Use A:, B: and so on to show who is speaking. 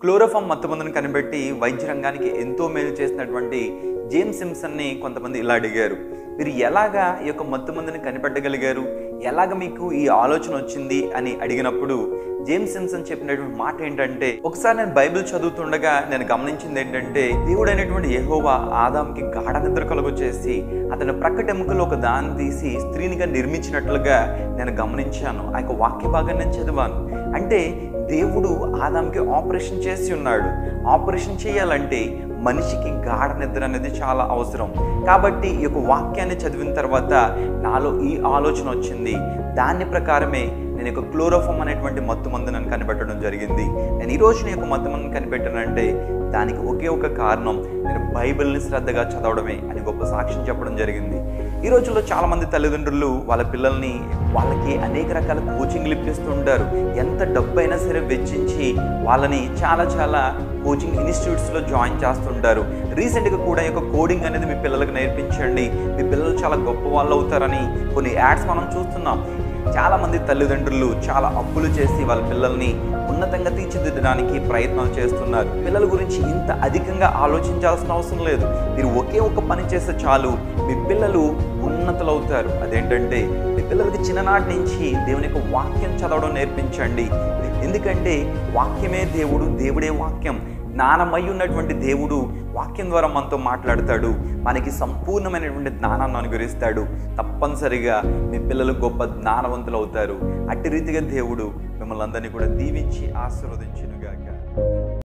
A: chloroform మత్తుమందును కనిపెట్టి వైద్య రంగానికి ఎంతో మేలు చేసినటువంటి జేమ్స్ సిమ్సన్ని కొంతమంది ఇలా అడిగారు మీరు ఎలాగా ఈ యొక్క మత్తుమందుని కనిపెట్టగలిగారు ఎలాగ మీకు ఈ ఆలోచన వచ్చింది అని అడిగినప్పుడు జేమ్స్ సిమ్సన్ చెప్పినటువంటి మాట ఏంటంటే ఒకసారి నేను బైబిల్ చదువుతుండగా నేను గమనించింది ఏంటంటే దేవుడు అయినటువంటి యెహోవా ఆదాంకి గాఢ నిద్ర కలుగు చేసి అతని ప్రక్కటెముకలో ఒక దాన్ని తీసి స్త్రీనిగా నిర్మించినట్లుగా నేను గమనించాను ఆ యొక్క వాక్య భాగాన్ని నేను చదివాను అంటే దేవుడు ఆదాంకి ఆపరేషన్ చేసి ఉన్నాడు ఆపరేషన్ చేయాలంటే మనిషికి గాఢ నిద్ర అనేది చాలా అవసరం కాబట్టి ఈ యొక్క వాక్యాన్ని చదివిన తర్వాత నాలో ఈ ఆలోచన వచ్చింది దాని ప్రకారమే నేను యొక్క క్లోరోఫామ్ అనేటువంటి మత్తు మందు నన్ను కనిపెట్టడం జరిగింది నేను ఈ రోజు నేను యొక్క మత్తు మందుని కనిపెట్టానంటే దానికి ఒకే ఒక కారణం నేను బైబిల్ని శ్రద్ధగా చదవడమే అని గొప్ప సాక్ష్యం చెప్పడం జరిగింది ఈ రోజుల్లో చాలా మంది తల్లిదండ్రులు వాళ్ళ పిల్లల్ని వాళ్ళకి అనేక రకాల కోచింగ్లు ఇప్పిస్తుంటారు ఎంత డబ్బు అయినా సరే వెచ్చించి వాళ్ళని చాలా చాలా కోచింగ్ ఇన్స్టిట్యూట్స్లో జాయిన్ చేస్తుంటారు రీసెంట్గా కూడా ఈ యొక్క కోడింగ్ అనేది మీ పిల్లలకు నేర్పించండి మీ పిల్లలు చాలా గొప్ప వాళ్ళు అవుతారని కొన్ని యాడ్స్ మనం చూస్తున్నాం చాలా మంది తల్లిదండ్రులు చాలా అప్పులు చేసి వాళ్ళ పిల్లల్ని ఉన్నతంగా తీర్చిదిద్దడానికి ప్రయత్నాలు చేస్తున్నారు పిల్లల గురించి ఇంత అధికంగా ఆలోచించాల్సిన అవసరం లేదు మీరు ఒకే ఒక పని చేస్తే చాలు మీ పిల్లలు ఉన్నతులు అవుతారు అదేంటంటే మీ పిల్లలకి చిన్ననాటి నుంచి దేవుని యొక్క వాక్యం చదవడం నేర్పించండి ఎందుకంటే వాక్యమే దేవుడు దేవుడే వాక్యం జ్ఞానమై ఉన్నటువంటి దేవుడు వాక్యం ద్వారా మనతో మాట్లాడతాడు మనకి సంపూర్ణమైనటువంటి జ్ఞానాన్ని అనుగ్రహిస్తాడు తప్పనిసరిగా మీ పిల్లలు గొప్ప జ్ఞానవంతులు అవుతారు అట్టి రీతిగా దేవుడు మిమ్మల్ని అందరినీ కూడా దీవించి ఆశీర్వదించునుగా